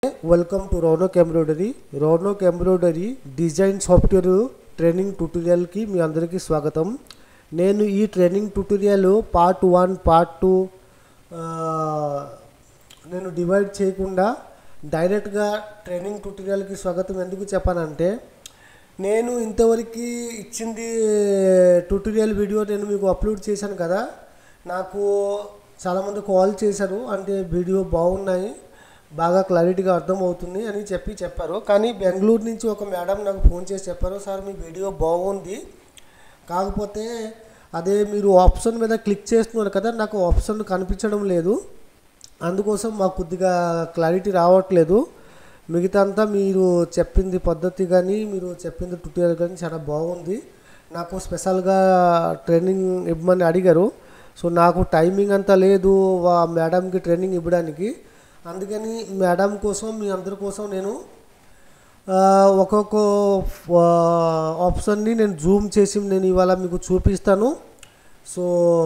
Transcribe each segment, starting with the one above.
welcome to Roanoke embroidery Roanoke embroidery design software training ట్యూటోరియల్కి మీ అందరికీ స్వాగతం నేను ఈ training tutorial part one part two నేను డివైడ్ చేయకుండా డైరెక్ట్గా ట్రైనింగ్ ట్యూటోరియల్కి స్వాగతం ఎందుకు చెప్పానంటే నేను ఇంతవరకు ఇచ్చింది ట్యూటోరియల్ వీడియో నేను మీకు అప్లోడ్ చేశాను కదా నాకు చాలామంది కాల్ చేశారు అంటే వీడియో బాగున్నాయి బాగా క్లారిటీగా అర్థమవుతుంది అని చెప్పి చెప్పారు కానీ బెంగళూరు నుంచి ఒక మేడం నాకు ఫోన్ చేసి చెప్పారు సార్ మీ వీడియో బాగుంది కాకపోతే అదే మీరు ఆప్షన్ మీద క్లిక్ చేస్తున్నారు కదా నాకు ఆప్షన్ కనిపించడం లేదు అందుకోసం మాకు కొద్దిగా క్లారిటీ రావట్లేదు మిగతా అంతా మీరు చెప్పింది పద్ధతి కానీ మీరు చెప్పింది ట్యూటోరియల్ కానీ చాలా బాగుంది నాకు స్పెషల్గా ట్రైనింగ్ ఇవ్వమని అడిగారు సో నాకు టైమింగ్ అంతా లేదు వా మేడంకి ట్రైనింగ్ ఇవ్వడానికి అందుకని మేడం కోసం మీ అందరి కోసం నేను ఆ, ఒక్కొక్క ఆ, ఆప్షన్ని నేను జూమ్ చేసి నేను ఇవాళ మీకు చూపిస్తాను సో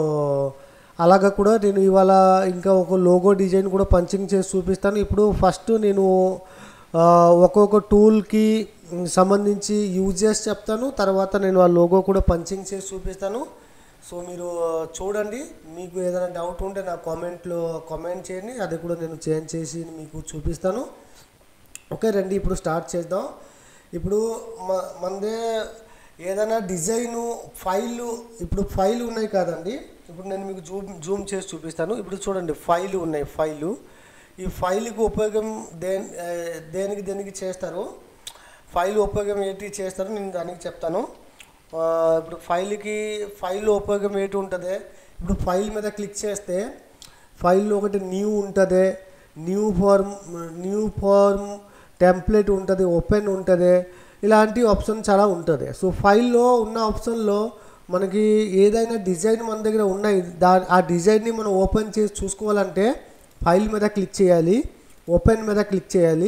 అలాగా కూడా నేను ఇవాళ ఇంకా ఒక లోగో డిజైన్ కూడా పంచింగ్ చేసి చూపిస్తాను ఇప్పుడు ఫస్ట్ నేను ఆ, ఒక్కొక్క టూల్కి సంబంధించి యూజెస్ చెప్తాను తర్వాత నేను ఆ లోగో కూడా పంచింగ్ చేసి చూపిస్తాను సో మీరు చూడండి మీకు ఏదైనా డౌట్ ఉంటే నా కామెంట్లో కామెంట్ చేయండి అది కూడా నేను చేంజ్ చేసి మీకు చూపిస్తాను ఓకే రండి ఇప్పుడు స్టార్ట్ చేద్దాం ఇప్పుడు మ మనదే ఏదైనా డిజైను ఫైల్ ఇప్పుడు ఫైల్ ఉన్నాయి కదండి ఇప్పుడు నేను మీకు జూమ్ జూమ్ చేసి చూపిస్తాను ఇప్పుడు చూడండి ఫైల్ ఉన్నాయి ఫైలు ఈ ఫైల్కి ఉపయోగం దేని ఆ, దేనికి దేనికి చేస్తారు ఫైల్ ఉపయోగం ఏంటి చేస్తారు నేను దానికి చెప్తాను ఆ, ఇప్పుడు ఫైల్కి ఫైల్ ఉపయోగం ఏంటి ఉంటుంది ఇప్పుడు ఫైల్ మీద క్లిక్ చేస్తే ఫైల్లో ఒకటి న్యూ ఉంటుంది new form new form template ఉంటుంది ఓపెన్ ఉంటుంది ఇలాంటి ఆప్షన్ చాలా ఉంటుంది సో ఫైల్లో ఉన్న ఆప్షన్లో మనకి ఏదైనా డిజైన్ మన దగ్గర ఉన్నాయి దా ఆ డిజైన్ని మనం ఓపెన్ చేసి చూసుకోవాలంటే ఫైల్ మీద క్లిక్ చేయాలి ఓపెన్ మీద క్లిక్ చేయాలి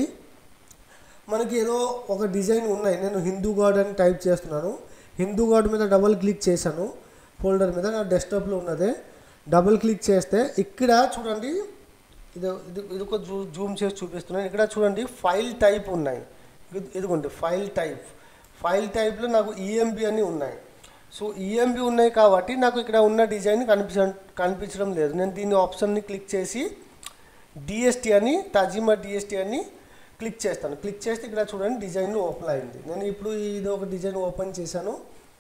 మనకి ఏదో ఒక డిజైన్ ఉన్నాయి నేను హిందూ గాడ్ అని టైప్ చేస్తున్నాను హిందూ గాడ్ మీద డబుల్ క్లిక్ చేశాను ఫోల్డర్ మీద నా డెస్క్టాప్లో ఉన్నది డబుల్ క్లిక్ చేస్తే ఇక్కడ చూడండి ఇది ఇది ఇది ఒక జూ జూమ్ చేసి చూపిస్తున్నాను ఇక్కడ చూడండి ఫైల్ టైప్ ఉన్నాయి ఇది- ఇదిగోండి ఫైల్ టైప్ ఫైల్ టైప్లో నాకు ఈఎంబి అని ఉన్నాయి సో ఈఎంబి ఉన్నాయి కాబట్టి నాకు ఇక్కడ ఉన్న డిజైన్ కనిపించ కనిపించడం లేదు నేను దీని ఆప్షన్ని క్లిక్ చేసి డిఎస్టీ అని తజిమా డిఎస్టీ అని క్లిక్ చేస్తాను క్లిక్ చేస్తే ఇక్కడ చూడండి డిజైన్ ఓపెన్ అయింది నేను ఇప్పుడు ఇది ఒక డిజైన్ ఓపెన్ చేశాను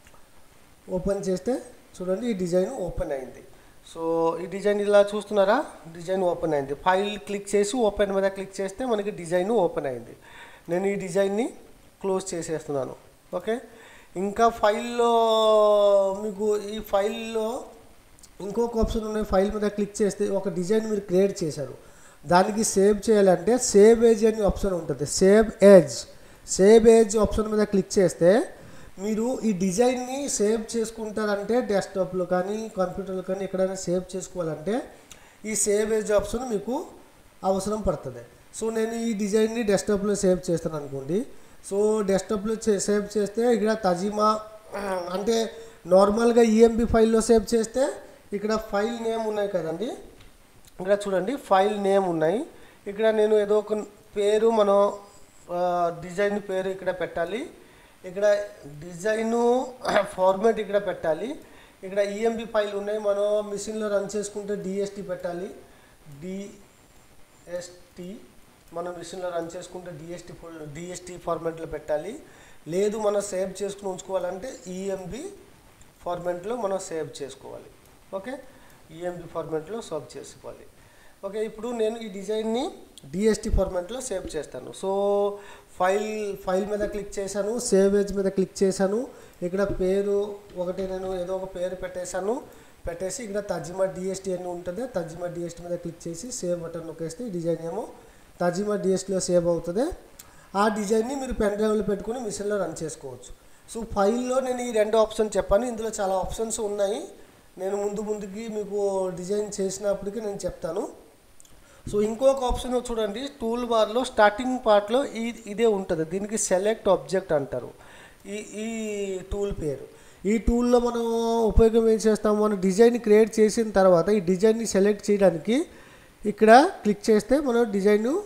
ఓపెన్ చేస్తే చూడండి ఈ డిజైన్ ఓపెన్ అయింది సో ఈ డిజైన్ ఇలా చూస్తున్నారా డిజైన్ ఓపెన్ అయింది ఫైల్ క్లిక్ చేసి ఓపెన్ మీద క్లిక్ చేస్తే మనకి డిజైన్ ఓపెన్ అయింది నేను ఈ డిజైన్ని క్లోజ్ చేసేస్తున్నాను ఓకే ఇంకా ఫైల్లో మీకు ఈ ఫైల్లో ఇంకొక ఆప్షన్ ఉన్నాయి ఫైల్ మీద క్లిక్ చేస్తే ఒక డిజైన్ మీరు క్రియేట్ చేశారు దానికి సేవ్ చేయాలంటే సేవ్ ఏజ్ అని ఆప్షన్ ఉంటుంది save as save as option మీద క్లిక్ చేస్తే మీరు ఈ డిజైన్ని సేవ్ చేసుకుంటారంటే డెస్క్టాప్లో కానీ కంప్యూటర్లో కానీ ఎక్కడైనా సేవ్ చేసుకోవాలంటే ఈ సేవ్ ఏజ్ ఆప్షన్ మీకు అవసరం పడుతుంది సో నేను ఈ డిజైన్ని డెస్క్టాప్లో సేవ్ చేస్తాను అనుకోండి సో డెస్క్టాప్లో చే- సేవ్ చేస్తే ఇక్కడ తజిమా అంటే నార్మల్గా ఈఎంబి ఫైల్లో సేవ్ చేస్తే ఇక్కడ ఫైల్ నేమ్ ఉన్నాయి కదండి ఇక్కడ చూడండి ఫైల్ నేమ్ ఉన్నాయి ఇక్కడ నేను ఏదో ఒక పేరు మనం ఆ, డిజైన్ పేరు ఇక్కడ పెట్టాలి ఇక్కడ డిజైను ఫార్మాట్ ఇక్కడ పెట్టాలి ఇక్కడ ఈఎంబి ఫైల్ ఉన్నాయి మనం మిషన్లో రన్ చేసుకుంటే డిఎస్టీ పెట్టాలి డిఎస్టీ మనం మిషన్లో రన్ చేసుకుంటే డిఎస్టీ ఫుల్ డిఎస్టీ ఫార్మాట్లో పెట్టాలి లేదు మనం సేవ్ చేసుకుని ఉంచుకోవాలంటే ఈఎంబి ఫార్మాట్లో మనం సేవ్ చేసుకోవాలి ఓకే ఈఎంబి ఫార్మాట్లో సేవ్ చేసుకోవాలి ఓకే ఇప్పుడు నేను ఈ డిజైన్ని డిఎస్టీ ఫార్మాట్లో సేవ్ చేస్తాను సో ఫైల్ ఫైల్ మీద క్లిక్ చేశాను సేవ్ ఏజ్ మీద క్లిక్ చేశాను ఇక్కడ పేరు ఒకటి నేను ఏదో ఒక పేరు పెట్టేశాను పెట్టేసి ఇక్కడ తజిమా డిఎస్టీ అని ఉంటుంది తజిమా డిఎస్టీ మీద క్లిక్ చేసి సేవ్ బటన్ నొక్కేస్తే ఈ డిజైన్ ఏమో తజిమా డిఎస్టీలో సేవ్ అవుతుంది ఆ డిజైన్ని మీరు పెన్ డ్రైవ్లో పెట్టుకుని మిషన్లో రన్ చేసుకోవచ్చు సో ఫైల్లో నేను ఈ రెండు ఆప్షన్ చెప్పాను ఇందులో చాలా ఆప్షన్స్ ఉన్నాయి నేను ముందు ముందుకి మీకు డిజైన్ చేసినప్పటికీ నేను చెప్తాను సో ఇంకొక ఆప్షన్ చూడండి టూల్ బార్లో స్టార్టింగ్ పార్ట్లో ఈ ఇదే ఉంటుంది దీనికి సెలెక్ట్ ఆబ్జెక్ట్ అంటారు ఈ ఈ టూల్ పేరు ఈ టూల్లో మనం ఉపయోగం ఏం చేస్తాము మనం డిజైన్ క్రియేట్ చేసిన తర్వాత ఈ డిజైన్ని సెలెక్ట్ చేయడానికి ఇక్కడ క్లిక్ చేస్తే మనం డిజైన్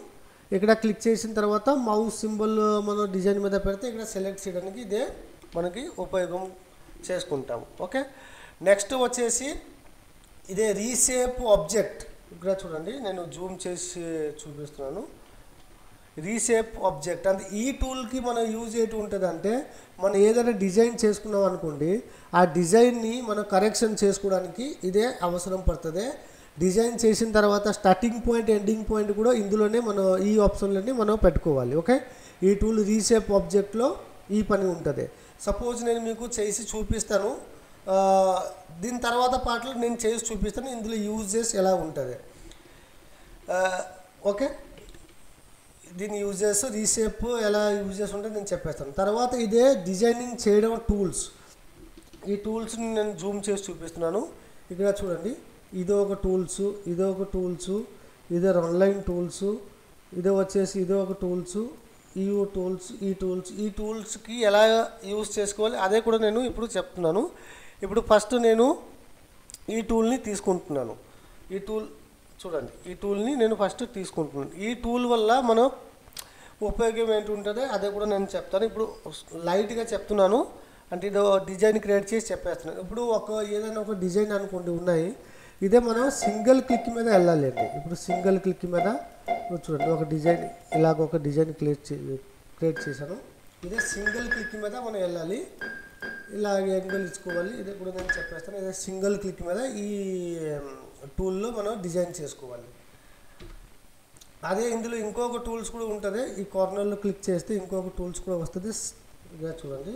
ఇక్కడ క్లిక్ చేసిన తర్వాత మౌస్ సింబల్ మనం డిజైన్ మీద పెడితే ఇక్కడ సెలెక్ట్ చేయడానికి ఇదే మనకి ఉపయోగం చేసుకుంటాం ఓకే నెక్స్ట్ వచ్చేసి ఇదే రీసేప్ ఆబ్జెక్ట్ ఇక్కడ చూడండి నేను జూమ్ చేసి చూపిస్తున్నాను రీసేప్ ఆబ్జెక్ట్ అంటే ఈ టూల్కి మనం యూజ్ ఏంటి ఉంటుంది అంటే మనం ఏదైనా డిజైన్ చేసుకున్నాం అనుకోండి ఆ డిజైన్ని మనం కరెక్షన్ చేసుకోవడానికి ఇదే అవసరం పడుతుంది డిజైన్ చేసిన తర్వాత స్టార్టింగ్ పాయింట్ ఎండింగ్ పాయింట్ కూడా ఇందులోనే మనం ఈ ఆప్షన్లోనే మనం పెట్టుకోవాలి ఓకే ఈ టూల్ రీసేప్ ఆబ్జెక్ట్లో ఈ పని ఉంటుంది సపోజ్ నేను మీకు చేసి చూపిస్తాను ఆ, దీని తర్వాత పాటలు నేను చేసి చూపిస్తాను ఇందులో యూజెస్ ఎలా ఉంటుంది ఆ, ఓకే దీని యూజెస్ రీసేప్ ఎలా యూజెస్ ఉంటే నేను చెప్పేస్తాను తర్వాత ఇదే డిజైనింగ్ చేయడం టూల్స్ ఈ టూల్స్ని నేను జూమ్ చేసి చూపిస్తున్నాను ఇక్కడ చూడండి ఇదో ఒక టూల్స్ ఇదో ఒక టూల్స్ ఇదో ఆన్లైన్ టూల్స్ ఇదో వచ్చేసి ఇదో ఒక టూల్స్ ఈ టూల్స్ ఈ టూల్స్ ఈ టూల్స్కి ఎలా యూస్ చేసుకోవాలి అదే కూడా నేను ఇప్పుడు చెప్తున్నాను ఇప్పుడు ఫస్ట్ నేను ఈ టూల్ని తీసుకుంటున్నాను ఈ టూల్ చూడండి ఈ టూల్ని నేను ఫస్ట్ తీసుకుంటున్నాను ఈ టూల్ వల్ల మనం ఉపయోగం ఏంటి ఉంటుందో అదే కూడా నేను చెప్తాను ఇప్పుడు లైట్గా చెప్తున్నాను అంటే ఇది డిజైన్ క్రియేట్ చేసి చెప్పేస్తున్నాను ఇప్పుడు ఒక ఏదైనా ఒక డిజైన్ అనుకోండి ఉన్నాయి ఇదే మనం సింగిల్ క్లిక్ మీద వెళ్ళాలి అండి ఇప్పుడు సింగిల్ క్లిక్ మీద ఇప్పుడు చూడండి ఒక డిజైన్ ఇలాగ ఒక డిజైన్ క్రియేట్ చే క్రియేట్ చేశాను ఇదే సింగిల్ క్లిక్ మీద మనం వెళ్ళాలి ఇలా యాంగిల్ ఇచ్చుకోవాలి ఇది కూడా నేను చెప్పేస్తాను ఇదే సింగిల్ క్లిక్ మీద ఈ టూల్లో మనం డిజైన్ చేసుకోవాలి అదే ఇందులో ఇంకొక టూల్స్ కూడా ఉంటుంది ఈ కార్నర్లో క్లిక్ చేస్తే ఇంకొక టూల్స్ కూడా వస్తుంది ఇదే చూడండి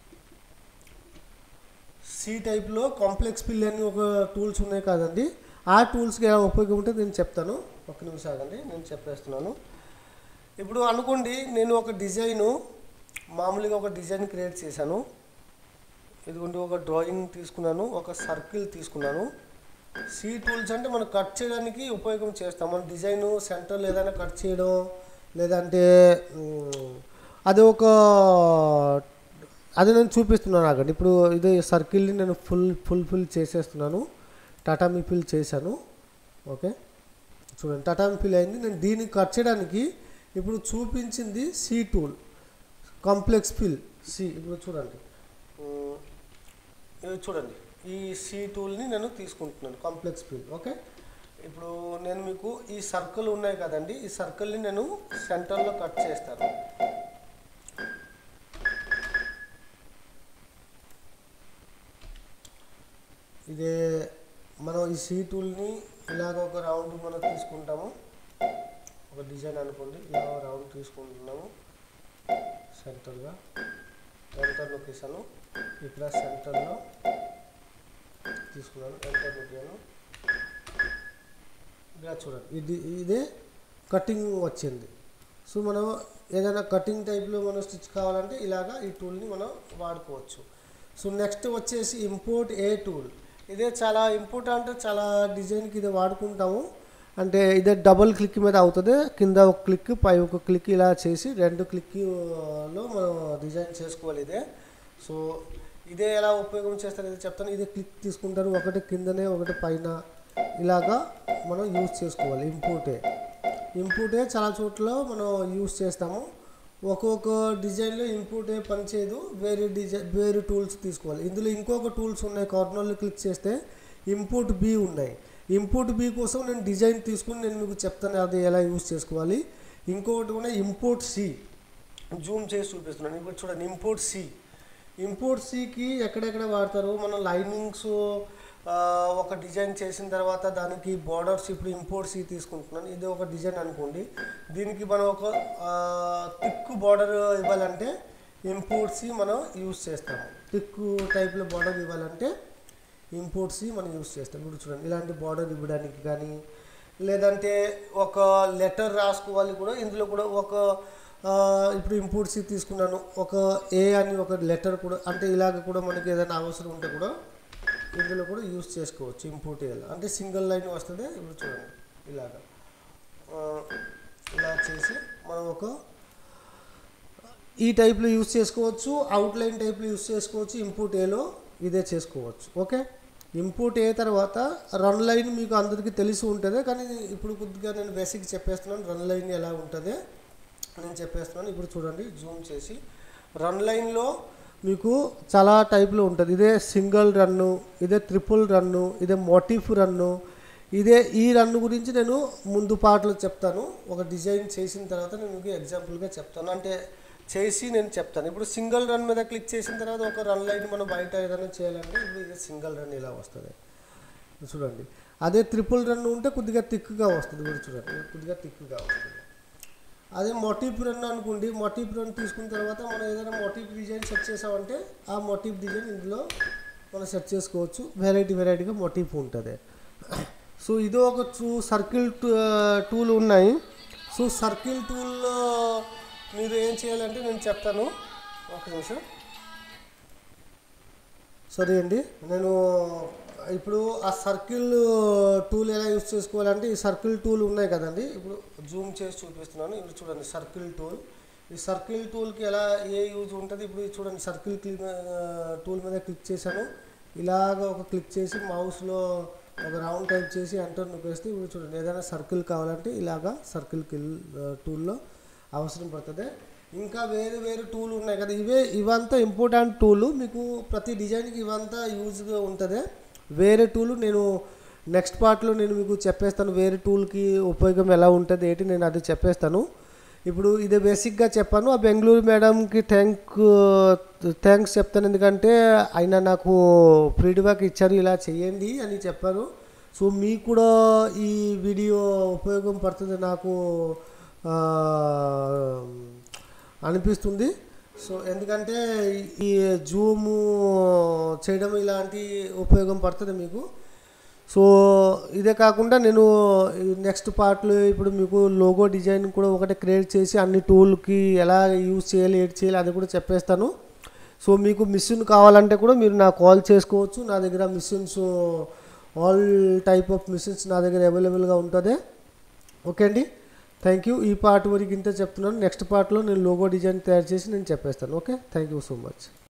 సి టైప్లో కాంప్లెక్స్ పిల్ అని ఒక టూల్స్ ఉన్నాయి కాదండి ఆ టూల్స్కి ఎలా ఉపయోగం ఉంటే నేను చెప్తాను ఒక నిమిషం ఆగండి నేను చెప్పేస్తున్నాను ఇప్పుడు అనుకోండి నేను ఒక డిజైను మామూలుగా ఒక డిజైన్ క్రియేట్ చేశాను ఇదిగోండి ఒక డ్రాయింగ్ తీసుకున్నాను ఒక సర్కిల్ తీసుకున్నాను సి టూల్స్ అంటే మనం కట్ చేయడానికి ఉపయోగం చేస్తాం మన డిజైన్ సెంటర్లో ఏదైనా కట్ చేయడం లేదంటే ఉమ్, అది ఒక అది నేను చూపిస్తున్నాను ఆగండి ఇప్పుడు ఇది సర్కిల్ని నేను ఫుల్ ఫుల్ ఫిల్ చేసేస్తున్నాను టాటామి ఫిల్ చేశాను ఓకే చూడండి టాటామి ఫిల్ అయింది నేను దీన్ని కట్ చేయడానికి ఇప్పుడు చూపించింది C tool complex fill C ఇప్పుడు చూడండి ఉమ్, ఇది చూడండి ఈ సి టూల్ని నేను తీసుకుంటున్నాను కాంప్లెక్స్ ఫిల్ ఓకే ఇప్పుడు నేను మీకు ఈ సర్కిల్ ఉన్నాయి కదండి ఈ సర్కిల్ని నేను సెంటర్లో కట్ చేస్తాను ఇదే మనం ఈ సీ టూల్ని ఇలాగ ఒక రౌండ్ మనం తీసుకుంటాము ఒక డిజైన్ అనుకోండి ఇలా రౌండ్ తీసుకుంటున్నాము సెంటర్గా ఎంటర్ నొక్కేసాను ఇక్కడ సెంటర్లో తీసుకున్నాను ఎంటర్ నొక్కాను ఇలా చూడండి ఇది ఇదే కటింగ్ వచ్చింది సో మనం ఏదైనా కటింగ్ టైప్లో మనం స్టిచ్ కావాలంటే ఇలాగా ఈ టూల్ని మనం వాడుకోవచ్చు సో నెక్స్ట్ వచ్చేసి ఇంపోర్ట్ ఏ టూల్ ఇదే చాలా ఇంపార్టెంట్ చాలా డిజైన్కి ఇది వాడుకుంటాము అంటే ఇదే డబుల్ క్లిక్ మీద అవుతుంది కింద ఒక క్లిక్ పై ఒక క్లిక్ ఇలా చేసి రెండు క్లిక్లో మనం డిజైన్ చేసుకోవాలి ఇదే సో ఇదే ఎలా ఉపయోగం చేస్తారు ఇది చెప్తాను ఇదే క్లిక్ తీసుకుంటారు ఒకటి కిందనే ఒకటి పైన ఇలాగా మనం యూజ్ చేసుకోవాలి ఇంపోర్టే ఇంపోర్టే చాలా చోట్ల మనం యూజ్ చేస్తాము ఒక్కొక్క డిజైన్లో ఇంపోర్ట్ ఏ పని చేయదు వేరే డిజైన్ వేరే టూల్స్ తీసుకోవాలి ఇందులో ఇంకొక టూల్స్ ఉన్నాయి కార్నర్లో క్లిక్ చేస్తే ఇంపోర్ట్ బి ఉన్నాయి ఇంపోర్ట్ బి కోసం నేను డిజైన్ తీసుకుని నేను మీకు చెప్తాను అది ఎలా యూజ్ చేసుకోవాలి ఇంకొకటి కూడా ఇంపోర్ట్ సి జూమ్ చేసి చూపిస్తున్నాను ఇప్పుడు చూడండి ఇంపోర్ట్ సి ఇంపోర్ట్ సికి ఎక్కడెక్కడ వాడతారు మనం లైనింగ్స్ ఒక డిజైన్ చేసిన తర్వాత దానికి బార్డర్స్ ఇప్పుడు ఇంపోర్ట్ సి తీసుకుంటున్నాను ఇది ఒక డిజైన్ అనుకోండి దీనికి మనం ఒక థిక్ బార్డర్ ఇవ్వాలంటే ఇంపోర్ట్ సి మనం యూస్ చేస్తాము థిక్ టైప్లో బార్డర్ ఇవ్వాలంటే ఇంపోర్ట్ సి మనం యూస్ చేస్తాం ఇప్పుడు చూడండి ఇలాంటి బార్డర్ ఇవ్వడానికి కానీ లేదంటే ఒక లెటర్ రాసుకోవాలి కూడా ఇందులో కూడా ఒక ఆ, ఇప్పుడు ఇంపోర్ట్ సి తీసుకున్నాను ఒక ఏ అని ఒక లెటర్ కూడా అంటే ఇలాగ కూడా మనకి ఏదైనా అవసరం ఉంటే కూడా ఇందులో కూడా యూస్ చేసుకోవచ్చు ఇంపోర్ట్ చేయాలి అంటే సింగిల్ లైన్ వస్తుంది ఇప్పుడు చూడండి ఇలాగ ఆ, ఇలా చేసి మనం ఒక ఈ టైప్లో యూస్ చేసుకోవచ్చు అవుట్లైన్ టైప్లో యూస్ చేసుకోవచ్చు ఇంపోర్ట్ ఏలో ఇదే చేసుకోవచ్చు ఓకే ఇంపోర్ట్ అయ్యే తర్వాత రన్ లైన్ మీకు అందరికీ తెలిసి ఉంటుంది కానీ ఇప్పుడు కొద్దిగా నేను బేసిక్ చెప్పేస్తున్నాను రన్ లైన్ ఎలా ఉంటుంది నేను చెప్పేస్తున్నాను ఇప్పుడు చూడండి జూమ్ చేసి రన్ లైన్లో మీకు చాలా టైప్లో ఉంటుంది ఇదే సింగిల్ రన్ను ఇదే ట్రిపుల్ రన్ను ఇదే మోటిఫ్ రన్ను ఇదే ఈ రన్ గురించి నేను ముందు పాటలు చెప్తాను ఒక డిజైన్ చేసిన తర్వాత నేను మీకు ఎగ్జాంపుల్గా చెప్తాను అంటే చేసి నేను చెప్తాను ఇప్పుడు సింగిల్ రన్ మీద క్లిక్ చేసిన తర్వాత ఒక రన్ లైన్ మనం బయట ఏదైనా చేయాలంటే ఇప్పుడు ఇది సింగిల్ రన్ ఇలా వస్తుంది చూడండి అదే ట్రిపుల్ రన్ ఉంటే కొద్దిగా థిక్గా వస్తుంది మీరు చూడండి కొద్దిగా థిక్గా వస్తుంది అదే మోటివ్ రన్ అనుకోండి మోటివ్ రన్ తీసుకున్న తర్వాత మనం ఏదైనా మోటివ్ డిజైన్ సెట్ చేసామంటే ఆ మోటివ్ డిజైన్ ఇందులో మనం సెట్ చేసుకోవచ్చు వెరైటీ వెరైటీగా మోటివ్ ఉంటుంది సో ఇది ఒక టూ సర్కిల్ టూల్ ఉన్నాయి సో సర్కిల్ టూల్లో మీరు ఏం చేయాలంటే నేను చెప్తాను ఒక నిమిషం సరే అండి నేను ఇప్పుడు ఆ సర్కిల్ టూల్ ఎలా యూస్ చేసుకోవాలంటే ఈ సర్కిల్ టూల్ ఉన్నాయి కదండి ఇప్పుడు జూమ్ చేసి చూపిస్తున్నాను ఇప్పుడు చూడండి సర్కిల్ టూల్ ఈ సర్కిల్ టూల్కి ఎలా ఏ యూజ్ ఉంటుంది ఇప్పుడు ఇది చూడండి సర్కిల్ క్లిక్ టూల్ మీద క్లిక్ చేశాను ఇలాగ ఒక క్లిక్ చేసి మౌస్లో ఒక రౌండ్ టైప్ చేసి ఎంటర్ నొక్కేస్తే ఇప్పుడు చూడండి ఏదైనా సర్కిల్ కావాలంటే ఇలాగా సర్కిల్ కిల్ టూల్లో అవసరం పడుతుంది ఇంకా వేరే వేరే టూల్ ఉన్నాయి కదా ఇవే ఇవంతా ఇంపార్టెంట్ టూల్ మీకు ప్రతి డిజైన్కి ఇవంతా యూజ్గా ఉంటుంది వేరే టూల్ నేను నెక్స్ట్ పార్ట్లో నేను మీకు చెప్పేస్తాను వేరే టూల్కి ఉపయోగం ఎలా ఉంటుంది ఏంటి నేను అది చెప్పేస్తాను ఇప్పుడు ఇదే బేసిక్గా చెప్పాను ఆ బెంగళూరు మేడంకి థ్యాంక్ థ్యాంక్స్ చెప్తాను ఎందుకంటే ఆయన నాకు ఫీడ్బ్యాక్ ఇచ్చారు ఇలా చేయండి అని చెప్పారు సో మీకు కూడా ఈ వీడియో ఉపయోగం పడుతుంది నాకు ఆ, అనిపిస్తుంది సో ఎందుకంటే ఈ జూమ్ చేయడం ఇలాంటి ఉపయోగం పడుతుంది మీకు సో ఇదే కాకుండా నేను నెక్స్ట్ పార్ట్లో ఇప్పుడు మీకు లోగో డిజైన్ కూడా ఒకటి క్రియేట్ చేసి అన్ని టూల్కి ఎలా యూజ్ చేయాలి ఏది చేయాలి అది కూడా చెప్పేస్తాను సో మీకు మిషన్ కావాలంటే కూడా మీరు నాకు కాల్ చేసుకోవచ్చు నా దగ్గర machines all type of machines నా దగ్గర అవైలబుల్గా ఉంటుంది ఓకే అండి థ్యాంక్ యూ ఈ పార్ట్ వరకు ఇంత చెప్తున్నాను నెక్స్ట్ పార్ట్లో నేను లోగో డిజైన్ తయారు చేసి నేను చెప్పేస్తాను okay thank you so much